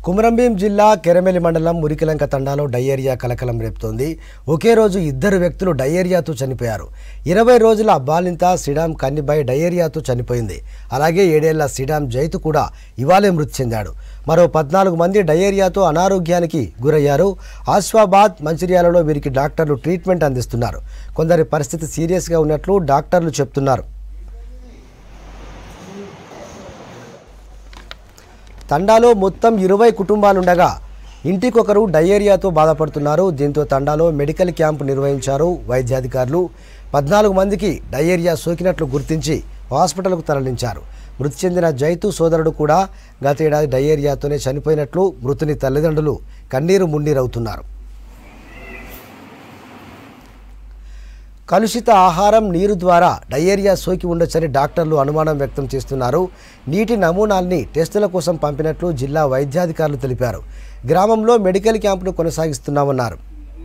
కుమరంభీం జిల్లా కెరమెలి మండలం మురికిలంక తండాలో డయేరియా కలకలం రేపుతోంది ఒకే రోజు ఇద్దరు వ్యక్తులు డయేరియాతో చనిపోయారు ఇరవై రోజుల బాలింత సిడాం కన్నిబాయ్ డయేరియాతో చనిపోయింది అలాగే ఏడేళ్ల సిడాం జైతు కూడా ఇవాళే మృతి చెందాడు మరో పద్నాలుగు మంది డయేరియాతో అనారోగ్యానికి గురయ్యారు ఆస్వాబాద్ మంచిర్యాలలో వీరికి డాక్టర్లు ట్రీట్మెంట్ అందిస్తున్నారు కొందరి పరిస్థితి సీరియస్గా ఉన్నట్లు డాక్టర్లు చెప్తున్నారు తండాలో మొత్తం ఇరవై కుటుంబాలుండగా ఇంటికొకరు డయేరియాతో బాధపడుతున్నారు దీంతో తండాలో మెడికల్ క్యాంపు నిర్వహించారు వైద్యాధికారులు పద్నాలుగు మందికి డయేరియా సోకినట్లు గుర్తించి హాస్పిటల్కు తరలించారు మృతి చెందిన జైతు సోదరుడు కూడా గతేడాది డయేరియాతోనే చనిపోయినట్లు మృతుని తల్లిదండ్రులు కన్నీరు మున్నీరవుతున్నారు కలుషిత ఆహారం నీరు ద్వారా డయేరియా సోకి ఉండొచ్చని డాక్టర్లు అనుమానం వ్యక్తం చేస్తున్నారు నీటి నమూనాల్ని టెస్టుల కోసం పంపినట్లు జిల్లా వైద్యాధికారులు తెలిపారు గ్రామంలో మెడికల్ క్యాంపును కొనసాగిస్తున్నామన్నారు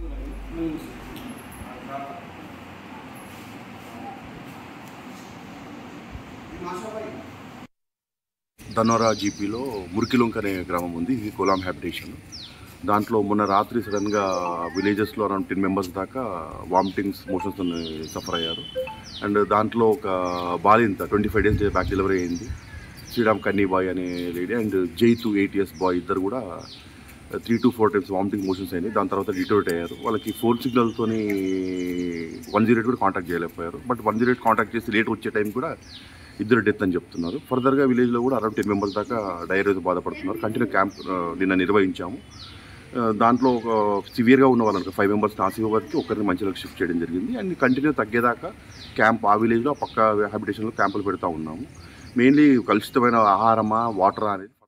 ధనోరా జీపీలో మురికిలుంక్ అనే గ్రామం ఉంది ఇది కోలాం హ్యాబిటేషన్ దాంట్లో మొన్న రాత్రి సడన్గా విలేజెస్లో అరౌండ్ టెన్ మెంబర్స్ దాకా వామిటింగ్స్ మోషన్స్ సఫర్ అయ్యారు అండ్ దాంట్లో ఒక బాలింత twenty five days back delivery అయింది శ్రీరామ్ కన్నీ బాయ్ అనే lady and Jaitu eight years boy ఇద్దరు కూడా three to four times vomiting motions అయినాయి దాని తర్వాత డిటోరేట్ అయ్యారు వాళ్ళకి ఫోన్ సిగ్నల్తోని వన్ జీరో ఎయిట్ కూడా కాంటాక్ట్ చేయలేకపోయారు but one zero eight contact చేసి లేట్ వచ్చే టైం కూడా ఇద్దరు డెత్ అని చెప్తున్నారు ఫర్దర్గా విలేజ్లో కూడా అరౌండ్ టెన్ మెంబర్స్ దాకా డైరీతో బాధపడుతున్నారు కంటిన్యూ క్యాంప్ ఆ, నిన్న నిర్వహించాము ఆ, దాంట్లో ఒక సివియర్గా ఉన్న వాళ్ళకి ఫైవ్ మెంబర్స్ ఆసిఫాబాద్కి ఒకరిని మంచిలోకి షిఫ్ట్ చేయడం జరిగింది అండ్ కంటిన్యూ తగ్గేదాకా క్యాంప్ ఆ విలేజ్లో పక్క హ్యాబిటేషన్లో క్యాంపులు పెడతా ఉన్నాము మెయిన్లీ కలుషితమైన ఆహారమా వాటరా అనేది